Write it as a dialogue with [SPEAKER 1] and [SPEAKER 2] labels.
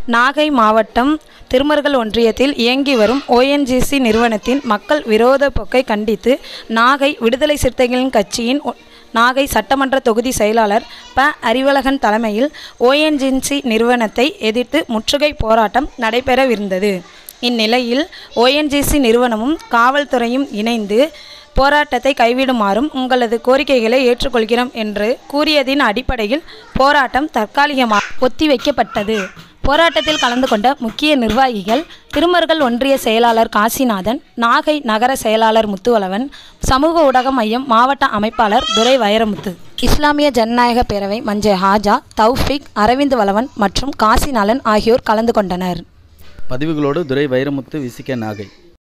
[SPEAKER 1] நாகை மாவட்டம் திருமருகல் ஒன்றியத்தில் இயங்கி வரும் ஓஎன்ஜிசி நிறுவனத்தின் மக்கள் விரோத போக்கை கண்டித்து நாகை விடுதலை சிறுத்தைகளின் கட்சியின் ஒ- நாகை சட்டமன்ற தொகுதி செயலாளர் ப அறிவழகன் தலைமையில் ஓஎன்ஜிசி நிறுவனத்தை எதிர்த்து முற்றுகை போராட்டம் நடைபெறவிருந்தது இந்நிலையில் ஓஎன்ஜிசி நிறுவனமும் காவல்துறையும் இணைந்து போராட்டத்தை கைவிடுமாறும் உங்களது கோரிக்கைகளை ஏற்றுக்கொள்கிறோம் என்று கூறியதின் அடிப்படையில் போராட்டம் தற்காலிகமாக ஒத்திவைக்கப்பட்டது போராட்டத்தில் கலந்து கொண்ட முக்கிய நிர்வாகிகள் திருமருகல் ஒன்றிய செயலாளர் காசிநாதன் நாகை நகர செயலாளர் முத்துவளவன் சமூக ஊடக மையம் மாவட்ட அமைப்பாளர் துரை வைரமுத்து இஸ்லாமிய ஜனநாயக பேரவை மஞ்சே ஹாஜா தௌஃபிக் அரவிந்த் வளவன் மற்றும் காசிநாதன் ஆகியோர் கலந்து கொண்டனர்
[SPEAKER 2] பதிவுகளோடு துரை வைரமுத்து விசிக நாகை